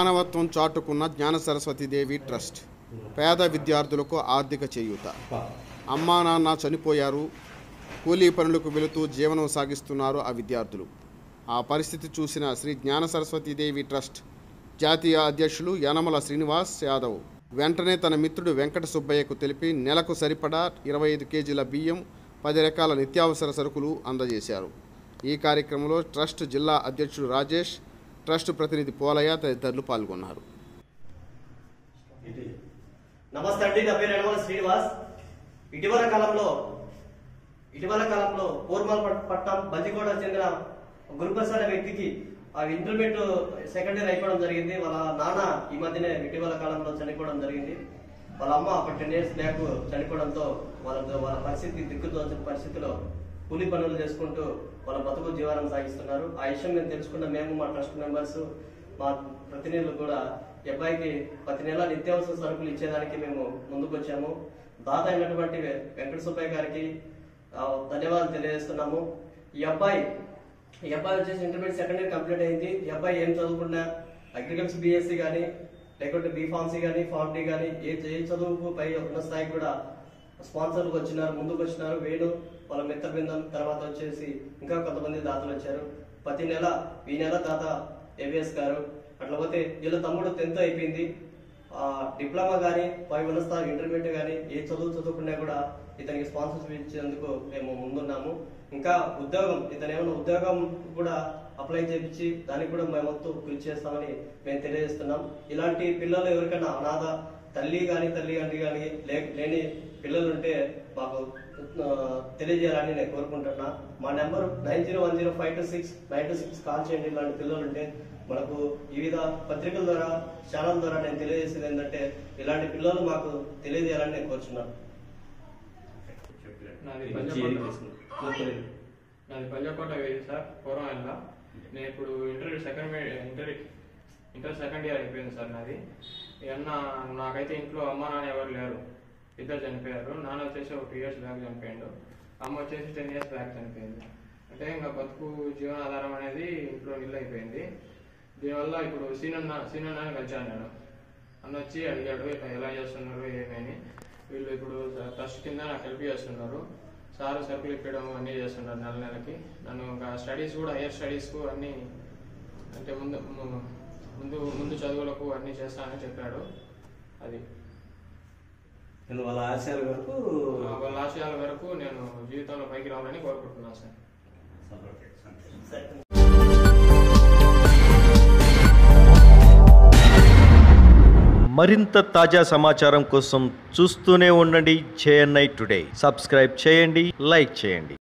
మానవత్వం చాటుకున్న జ్ఞాన సరస్వతీదేవి ట్రస్ట్ పేద విద్యార్థులకు ఆర్థిక చేయూత అమ్మా నాన్న చనిపోయారు కూలీ పనులకు వెళుతూ జీవనం సాగిస్తున్నారు ఆ విద్యార్థులు ఆ పరిస్థితి చూసిన శ్రీ జ్ఞాన సరస్వతీదేవి ట్రస్ట్ జాతీయ అధ్యక్షులు యనమల శ్రీనివాస్ యాదవ్ వెంటనే తన మిత్రుడు వెంకట సుబ్బయ్యకు తెలిపి నెలకు సరిపడా ఇరవై ఐదు కేజీల బియ్యం పది రకాల నిత్యావసర సరుకులు అందజేశారు ఈ కార్యక్రమంలో ట్రస్ట్ జిల్లా అధ్యక్షుడు రాజేష్ ట్రస్ట్ ప్రతినిధి పోలయ్య తదితరులు పాల్గొన్నారు నమస్తే అండి నా పేరు యనమల శ్రీనివాస్ ఇటీవల కాలంలో ఇటీవల కాలంలో పూర్మల్ పట్టణం బందికోట చెందిన గురుప్రసాద్ అనే వ్యక్తికి ఆ ఇంటర్మీడియట్ సెకండ్ ఇయర్ అయిపోవడం జరిగింది వాళ్ళ నాన్న ఈ మధ్యనే ఇటీవల కాలంలో చనిపోవడం జరిగింది వాళ్ళ అమ్మ ఒక టెన్ ఇయర్స్ బ్యాక్ చనిపోవడంతో వాళ్ళ వాళ్ళ పరిస్థితి దిక్కుతోచిన పరిస్థితిలో కూలి పనులు చేసుకుంటూ వాళ్ళ బతుకు జీవనం సాగిస్తున్నారు ఆ విషయం మేము తెలుసుకున్న మేము మా ట్రస్ట్ మెంబర్స్ మా ప్రతినిధులు కూడా ఈ అబ్బాయికి ప్రతి నెల నిత్యావసర సరుకులు ఇచ్చేదానికి మేము ముందుకు వచ్చాము దాత అయినటువంటి వెంకట సుబ్బయ్య గారికి ఆ, ధన్యవాదాలు తెలియజేస్తున్నాము ఈ అబ్బాయి ఈ అబ్బాయి వచ్చేసి ఇంటర్మీడియట్ సెకండ్ ఇయర్ కంప్లీట్ అయింది ఈ అబ్బాయి ఏం చదువుకున్నా అగ్రికల్చర్ బీఎస్సీ కానీ లేకుంటే బీ ఫార్మసీ కానీ ఫార్మ్ డి కానీ ఏ ఏ చదువుకు పై ఉన్న స్థాయికి కూడా స్పాన్సర్లకు వచ్చినారు ముందుకు వచ్చినారు వేణు వాళ్ళ మిత్ర బృందం తర్వాత వచ్చేసి ఇంకా కొంతమంది దాతలు వచ్చారు ప్రతి నెల ఈ నెల దాత ఏవిఎస్ గారు అట్లా పోతే వీళ్ళ తమ్ముడు టెన్త్ అయిపోయింది ఆ, డిప్లొమా కానీ పై ఉన్నత స్థాయి ఇంటర్మీడియట్ కానీ ఏ చదువు చదువుకున్నా కూడా ఇతనికి స్పాన్సర్షిప్ ఇచ్చేందుకు మేము ముందున్నాము ఇంకా ఉద్యోగం ఇతను ఏమైనా ఉద్యోగం కూడా అప్లై చేయించి దానికి కూడా మేము వంతు కృషి చేస్తామని మేము తెలియజేస్తున్నాం ఇలాంటి పిల్లలు ఎవరికైనా అనాథ తల్లి కానీ తల్లి కానీ కానీ లేని పిల్లలు ఉంటే మాకు ఆ, తెలియజేయాలని నేను కోరుకుంటున్నా మా number nine zero one zero five two six nine two six call చేయండి ఇలాంటి పిల్లలు ఉంటే మనకు వివిధ పత్రికల ద్వారా ఛానల్ ద్వారా నేను తెలియజేసేది ఏంటంటే ఇలాంటి పిల్లలు మాకు తెలియజేయాలని నేను కోరుచున్నాను నాది పంజకోట నాది పంజకోట వేది సార్ పూర్వం వెళ్ళా నేను ఇప్పుడు inter second inter inter second year అయిపోయింది సార్ నాది ఈ అన్న నాకైతే ఇంట్లో అమ్మ నాన్న ఎవరు లేరు ఇద్దరు చనిపోయారు నాన్న వచ్చేసి ఒక టూ ఇయర్స్ బ్యాక్ చనిపోయాడు అమ్మ వచ్చేసి టెన్ ఇయర్స్ బ్యాక్ చనిపోయింది అంటే ఇంకా బతుకు జీవనాధారం అనేది ఇంట్లో నిల్ అయిపోయింది దీనివల్ల ఇప్పుడు సీనన్న సీనన్న కలిసాను నేను అన్న వచ్చి అడిగాడు ఇట్లా ఎలా చేస్తున్నారు ఏమని వీళ్ళు ఇప్పుడు ట్రస్ట్ కింద నాకు హెల్ప్ చేస్తున్నారు సార్ సరుకులు ఇప్పడం అన్నీ చేస్తున్నారు నెల నెలకి నన్ను ఇంకా స్టడీస్ కూడా హైయర్ స్టడీస్కు అన్నీ అంటే ముందు ము- ముందు ముందు చదువులకు అన్నీ చేస్తానని చెప్పాడు అది నేను వాళ్ళ ఆశయాల వరకు ఆ, వాళ్ళ ఆశయాల వరకు నేను జీవితంలో పైకి రావాలని కోరుకుంటున్నాను సార్ మరింత తాజా సమాచారం కోసం చూస్తూనే ఉండండి జేఎన్ఐ టుడే సబ్స్క్రైబ్ చేయండి లైక్ చేయండి